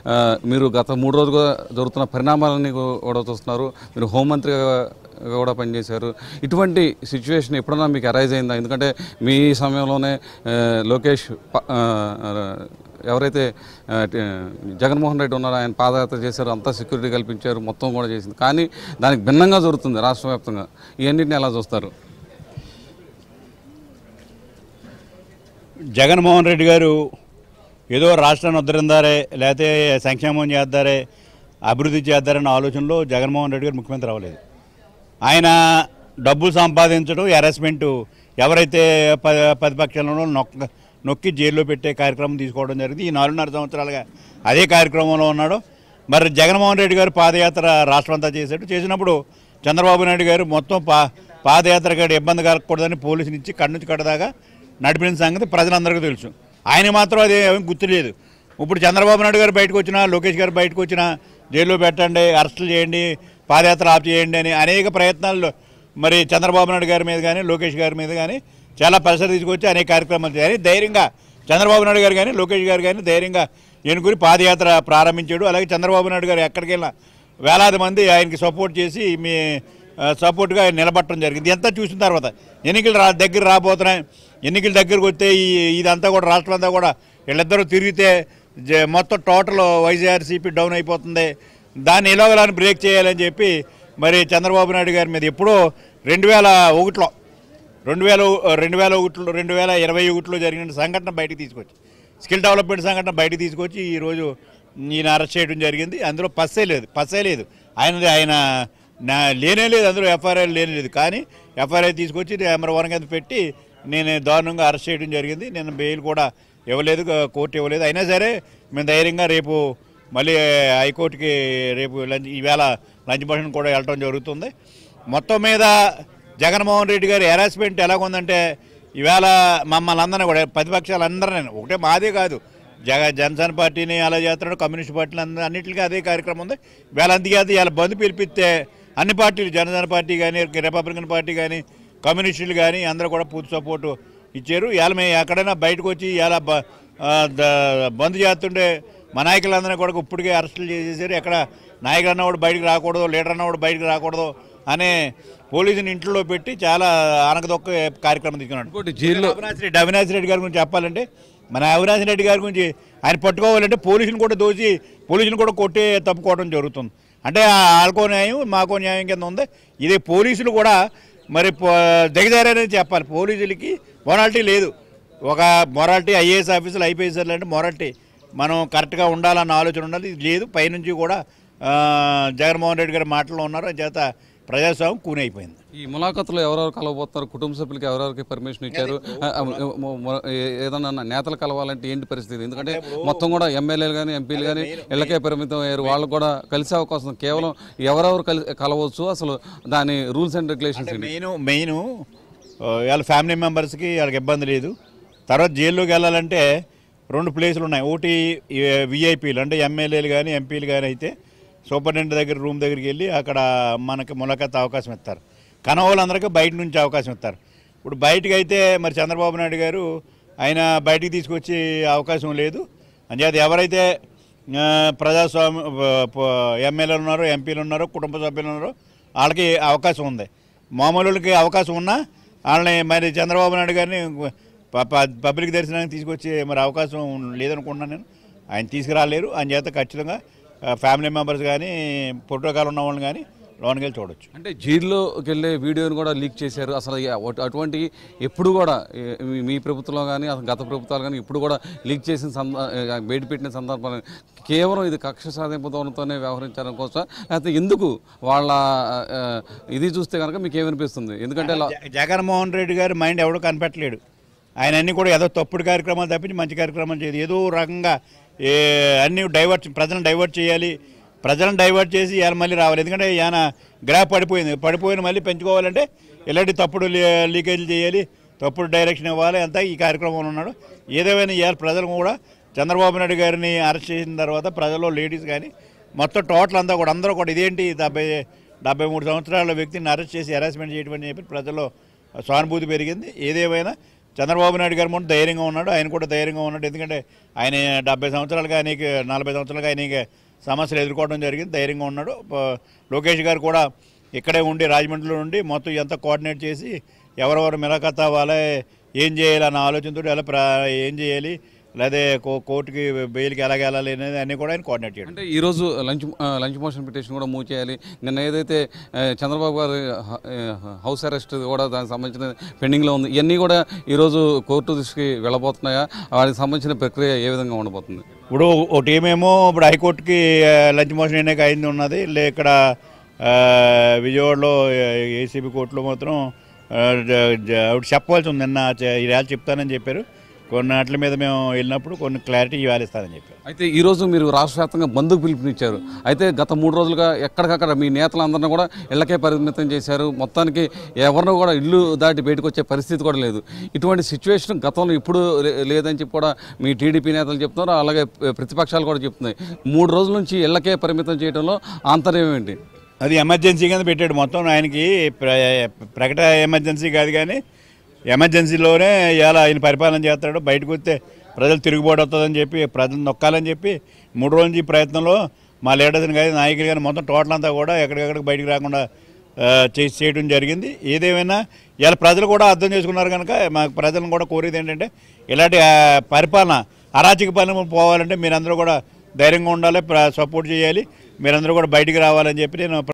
ఆ, మీరు గత మూడు రోజులుగా జరుగుతున్న పరిణామాలని కూడా చూస్తున్నారు మీరు హోంమంత్రిగా కూడా పనిచేశారు ఇటువంటి సిచ్యువేషన్ ఎప్పుడన్నా మీకు అరైజ్ అయిందా ఎందుకంటే మీ సమయంలోనే ఆ, లోకేష్ ప- ఆ, ఆ, ఎవరైతే ఆ, టి- జగన్మోహన్ రెడ్డి ఉన్నారో ఆయన పాదయాత్ర చేశారు అంతా సెక్యూరిటీ కల్పించారు మొత్తం కూడా చేసింది కానీ దానికి భిన్నంగా జరుగుతుంది రాష్ట్ర వ్యాప్తంగా ఇవన్నింటిని ఎలా చూస్తారు జగన్మోహన్ రెడ్డి గారు ఏదో రాష్ట్రాన్ని ఉద్ధరిందారే లేకపోతే సంక్షేమం చేద్దారే అభివృద్ధి చేద్దారన్న ఆలోచనలో జగన్మోహన్ రెడ్డి గారు ముఖ్యమంత్రి అవ్వలేదు ఆయన డబ్బులు సంపాదించడం హెరాస్మెంట్ ఎవరైతే ప ప్రతిపక్షంలో నొక్క నొక్కి జైల్లో పెట్టే కార్యక్రమం తీసుకోవడం జరిగింది ఈ నాలుగున్నర సంవత్సరాలుగా అదే కార్యక్రమంలో ఉన్నాడు మరి జగన్మోహన్ రెడ్డి గారు పాదయాత్ర రాష్ట్రం అంతా చేశాడు చేసినప్పుడు చంద్రబాబు నాయుడు గారు మొత్తం పా పాదయాత్ర గడి ఇబ్బంది కలగకూడదని పోలీసులు ఇచ్చి కన్ను నుంచి కడదాకా నడిపిన సంగతి ప్రజలందరికీ తెలుసు ఆయన మాత్రం అది ఏమీ గుర్తులేదు ఇప్పుడు చంద్రబాబు నాయుడు గారు బయటకు వచ్చినా లోకేష్ గారు బయటకు వచ్చినా జైల్లో పెట్టండి అరెస్టులు చేయండి పాదయాత్ర ఆప్ చేయండి అని అనేక ప్రయత్నాలు మరి చంద్రబాబు నాయుడు గారి మీద కానీ లోకేష్ గారి మీద కానీ చాలా పరిసర తీసుకొచ్చి అనేక కార్యక్రమాలు చేయాలి ధైర్యంగా చంద్రబాబు నాయుడు గారు కానీ లోకేష్ గారు కానీ ధైర్యంగా ఎన్నుకుని పాదయాత్ర ప్రారంభించాడు అలాగే చంద్రబాబు నాయుడు గారు ఎక్కడికి వెళ్ళినా వేలాది మంది ఆయనకి సపోర్ట్ చేసి మీ ఆ, సపోర్ట్గా ఆయన నిలబట్టడం జరిగింది ఎంత చూసిన తర్వాత ఎన్నికలు రా దగ్గర రాబోతున్నాయి ఎన్నికల దగ్గరకు వస్తే ఈ ఇదంతా కూడా రాష్ట్రం అంతా కూడా వీళ్ళిద్దరూ తిరిగితే జ- మొత్తం టోటల్ వైజీఆర్సీపీ డౌన్ అయిపోతుంది దాన్ని ఎలాగోలాని బ్రేక్ చేయాలని చెప్పి మరి చంద్రబాబు నాయుడు గారి మీద ఎప్పుడో రెండు వేల ఒకటిలో రెండు వేల రెండు వేల ఒకటిలో రెండు వేల ఇరవై ఒకటిలో జరిగిన సంఘటన బయటికి తీసుకొచ్చి స్కిల్ డెవలప్మెంట్ సంఘటన బయటికి తీసుకొచ్చి ఈరోజు ఈయన అరెస్ట్ చేయడం జరిగింది అందులో పస్సే లేదు పస్సే లేదు ఆయన ఆయన నా లేనే లేదు అందులో ఎఫ్ఐఆర్ లేనే లేదు కానీ ఎఫ్ఐఆర్ తీసుకొచ్చి నెంబర్ వన్ కింద పెట్టి నేను దారుణంగా అరెస్ట్ చేయడం జరిగింది నేను బెయిల్ కూడా ఇవ్వలేదు కోర్టు ఇవ్వలేదు అయినా సరే మేము ధైర్యంగా రేపు మళ్ళీ హైకోర్టుకి రేపు లంచ్ ఈవేళ లంచ్ మోషన్ కూడా వెళ్ళటం జరుగుతుంది మొత్తం మీద జగన్మోహన్ రెడ్డి గారి హెరాస్మెంట్ ఎలాగుందంటే ఈవేళ మమ్మల్ని అందరినీ కూడా ప్రతిపక్షాలందరినీ ఒకటే మాదే కాదు జగ జనసేన పార్టీని అలా చేస్తున్నాడు కమ్యూనిస్ట్ పార్టీలు అందరూ అన్నింటికీ అదే కార్యక్రమం ఉంది వేళ అందుకే ఇవాళ బంద్ పిలిపిస్తే అన్ని పార్టీలు జనసేన పార్టీ కానీ రిపబ్లికన్ పార్టీ కానీ కమ్యూనిస్టులు కానీ అందరూ కూడా పూర్తి సపోర్టు ఇచ్చారు ఇవాళ మేము ఎక్కడైనా బయటకు వచ్చి ఇవాళ బ- ఆ, ద- బంద్ చేస్తుంటే మా నాయకులందరినీ కూడా ఇప్పటికే అరెస్టులు చేసేసారు ఎక్కడ నాయకుడు అన్నవాడు బయటకు రాకూడదు లీడర్ అన్నవాడు బయటకు రాకూడదు అనే పోలీసుని ఇంట్లో పెట్టి చాలా అనకదొక్క కార్యక్రమం తీసుకున్నాడు ఇంకోటి జైల్లో అవినాష్ రెడ్డి అవినాష్ రెడ్డి గారి గురించి చెప్పాలంటే మన అవినాష్ రెడ్డి గారి గురించి ఆయన పట్టుకోవాలంటే పోలీసులు కూడా దోచి పోలీసులు కూడా కొట్టి తప్పుకోవడం జరుగుతుంది అంటే వాళ్ళకో న్యాయం మాకో న్యాయం కింద ఉంది ఇదే పోలీసులు కూడా మరి పో- దిగజారని చెప్పాలి పోలీసులకి మొరాలిటీ లేదు ఒక మొరాలిటీ ఐఏఎస్ ఆఫీసులు ఐపీఎస్ఆర్లు అంటే మొరాలిటీ మనం కరెక్ట్గా ఉండాలన్న ఆలోచన ఉండాలి ఇది లేదు పైనుంచి కూడా ఆ, జగన్మోహన్ రెడ్డి గారి మాటల్లో ఉన్నారు అని చేత ప్రజాస్వామ్యం కూనైపోయింది ఈ ములాఖతులో ఎవరెవరు కలవబోతున్నారు కుటుంబ సభ్యులకి ఎవరెవరికి పర్మిషన్ ఇచ్చారు ఆ, ఆ, మొ- మొ- ఏ- ఏదన్నా నేతలు కలవాలంటే ఏంటి పరిస్థితి ఎందుకంటే మొత్తం కూడా ఎమ్మెల్యేలు కానీ ఎంపీలు కానీ ఇళ్ళకే పరిమితం అయ్యారు వాళ్ళు కూడా కలిసే అవకాశం ఉంది. కేవలం ఎవరెవరు కలి కలవచ్చు అసలు దాని రూల్స్ అండ్ రెగ్యులేషన్స్ ఏంటి మెయిన్ మెయిన్ వాళ్ళ ఫ్యామిలీ మెంబర్స్కి వాళ్ళకి ఇబ్బంది లేదు తర్వాత జైల్లోకి వెళ్ళాలంటే రెండు ప్లేసులు ఉన్నాయి ఒకటి విఐపీలు అంటే ఎమ్మెల్యేలు కానీ ఎంపీలు కానీ అయితే సూపరింటెండెంట్ దగ్గర రూమ్ దగ్గరికి వెళ్ళి అక్కడ మనకి ములాఖత్ అవకాశం ఇస్తారు కనవాళ్ళందరికీ బయట నుంచి అవకాశం ఇస్తారు ఇప్పుడు బయటకు అయితే మరి చంద్రబాబు నాయుడు గారు ఆయన బయటికి తీసుకొచ్చే అవకాశం లేదు అంచేత ఎవరైతే ఆ, ప్రజాస్వామ్య ఎమ్మెల్యేలు ఉన్నారో ఎంపీలు ఉన్నారో కుటుంబ సభ్యులు ఉన్నారో వాళ్ళకి అవకాశం ఉంది మామూలు వాళ్ళకి అవకాశం ఉన్నా వాళ్ళని మరి చంద్రబాబు నాయుడు గారిని ప- ప- పబ్లిక్ దర్శనానికి తీసుకొచ్చే మరి అవకాశం లేదనుకుంటున్నాను నేను ఆయన తీసుకురాలేరు ఆయన చేత ఖచ్చితంగా ఆ, ఫ్యామిలీ మెంబర్స్ కానీ ప్రోటోకాల్ ఉన్న వాళ్ళని కానీ లోనికి వెళ్ళి చూడొచ్చు అంటే జైల్లోకి వెళ్ళే వీడియోని కూడా లీక్ చేశారు అసలు ఈ అటు- అటువంటి ఎప్పుడు కూడా ఏ- మీ- మీ ప్రభుత్వంలో కానీ అసలు గత ప్రభుత్వాలు కానీ ఇప్పుడు కూడా లీక్ చేసిన సంద బయట పెట్టిన సందర్భాలు కేవలం ఇది కక్ష సాధింపు ధోరణితోనే వ్యవహరించడం కోసం లేకపోతే ఎందుకు వాళ్ళ ఆ, ఇది చూస్తే కనుక మీకు ఏమనిపిస్తుంది ఎందుకంటే లా- జ- జగన్మోహన్ రెడ్డి గారి మైండ్ ఎవడో కనిపెట్టలేడు ఆయన అన్ని కూడా ఏదో తప్పుడు కార్యక్రమాలు తప్పించి మంచి కార్యక్రమాలు చేయదు ఏదో రకంగా ఏ అన్ని డైవర్ట్ ప్రజలను డైవర్ట్ చేయాలి ప్రజలను డైవర్ట్ చేసి ఇవాళ మళ్ళీ రావాలి ఎందుకంటే ఈయన గ్రాఫ్ పడిపోయింది పడిపోయిన మళ్ళీ పెంచుకోవాలంటే ఇలాంటి తప్పుడు లీ- లీకేజీలు చేయాలి తప్పుడు డైరెక్షన్ ఇవ్వాలి అంతా ఈ కార్యక్రమంలో ఉన్నాడు ఏదేమైనా ఇవాళ ప్రజలు కూడా చంద్రబాబు నాయుడు గారిని అరెస్ట్ చేసిన తర్వాత ప్రజల్లో లేడీస్ కానీ మొత్తం టోటల్ అంతా కూడా అందరూ కూడా ఇదేంటి డెబ్బై డెబ్బై మూడు సంవత్సరాల వ్యక్తిని అరెస్ట్ చేసి హెరాస్మెంట్ చేయడం అని చెప్పి ప్రజల్లో సానుభూతి పెరిగింది ఏదేమైనా చంద్రబాబు నాయుడు గారు ముందు ధైర్యంగా ఉన్నాడు ఆయన కూడా ధైర్యంగా ఉన్నాడు ఎందుకంటే ఆయన డెబ్బై సంవత్సరాలుగా ఆయనకి నలభై సంవత్సరాలుగా ఆయనకి సమస్యలు ఎదుర్కోవడం జరిగింది ధైర్యంగా ఉన్నాడు ప- లోకేష్ గారు కూడా ఇక్కడే ఉండి రాజమండ్రిలో ఉండి మొత్తం ఎంత కోఆర్డినేట్ చేసి ఎవరెవరు మిలకత్తా వాళ్ళే ఏం చేయాలి అన్న ఆలోచనతో ఎలా ప్ర ఏం చేయాలి లేదా కో- కోర్టుకి బెయిల్కి ఎలాగ వెళ్ళాలి అనేది అన్నీ కూడా ఆయన కోఆర్డినేట్ చేయడం అంటే ఈరోజు లంచ్ ఆ, లంచ్ మోషన్ పిటిషన్ కూడా మూవ్ చేయాలి నిన్న ఏదైతే ఆ, చంద్రబాబు గారి హ- ఆ, హౌస్ అరెస్ట్ కూడా దానికి సంబంధించిన పెండింగ్లో ఉంది ఇవన్నీ కూడా ఈరోజు కోర్టు దృష్టికి వెళ్ళబోతున్నాయా వాటికి సంబంధించిన ప్రక్రియ ఏ విధంగా ఉండబోతుంది ఇప్పుడు ఒక టీం ఏమో ఇప్పుడు హైకోర్టుకి ఆ, లంచ్ మోషన్ ఎన్నిక అయింది ఉన్నది లే ఇక్కడ ఆ, విజయవాడలో ఏసీబీ కోర్టులో మాత్రం ఆ, జ- జ- ఆవిడ చెప్పవలసి ఉంది నిన్న చె- ఈ రాళ్ళు చెప్తానని చెప్పారు కొన్ని వాటి మీద మేము వెళ్ళినప్పుడు కొన్ని క్లారిటీ ఇవ్వాలి ఇస్తానని చెప్పారు అయితే ఈ రోజు మీరు రాష్ట్ర వ్యాప్తంగా బంధుకు పిలుపునిచ్చారు అయితే గత మూడు రోజులుగా ఎక్కడికక్కడ మీ నేతలందరినీ కూడా ఇళ్లకే పరిమితం చేశారు మొత్తానికి ఎవరినో కూడా ఇల్లు దాటి బయటకు వచ్చే పరిస్థితి కూడా లేదు ఇటువంటి సిచ్యువేషన్ గతంలో ఇప్పుడు లే- లేదని చెప్పి కూడా మీ టీడీపీ నేతలు చెప్తున్నారు అలాగే ప్రతిపక్షాలు కూడా చెప్తున్నాయి మూడు రోజుల నుంచి ఇళ్లకే పరిమితం చేయడంలో ఆంతర్యం ఏంటి అది ఎమర్జెన్సీ కింద పెట్టాడు మొత్తం ఆయనకి ప్ర ప్రకట ఎమర్జెన్సీ కాదు కానీ ఎమర్జెన్సీలోనే ఇలా ఆయన పరిపాలన చేస్తాడు బయటకు వస్తే ప్రజలు తిరుగుబాటు వస్తుందని చెప్పి ప్రజలు నొక్కాలని చెప్పి మూడు రోజుల నుంచి ఈ ప్రయత్నంలో మా లీడర్స్ని కానీ నాయకులు కానీ మొత్తం టోటల్ అంతా కూడా ఎక్కడికక్కడికి బయటకు రాకుండా ఆ, చేసి చేయడం జరిగింది ఏదేమైనా ఇలా ప్రజలు కూడా అర్థం చేసుకున్నారు కనుక మా ప్రజలను కూడా కోరేది ఏంటంటే ఇలాంటి ఆ, పరిపాలన అరాచక పాలన పోవాలంటే మీరందరూ కూడా ధైర్యంగా ఉండాలి ప్ర- సపోర్ట్ చేయాలి మీరందరూ కూడా బయటికి రావాలని చెప్పి నేను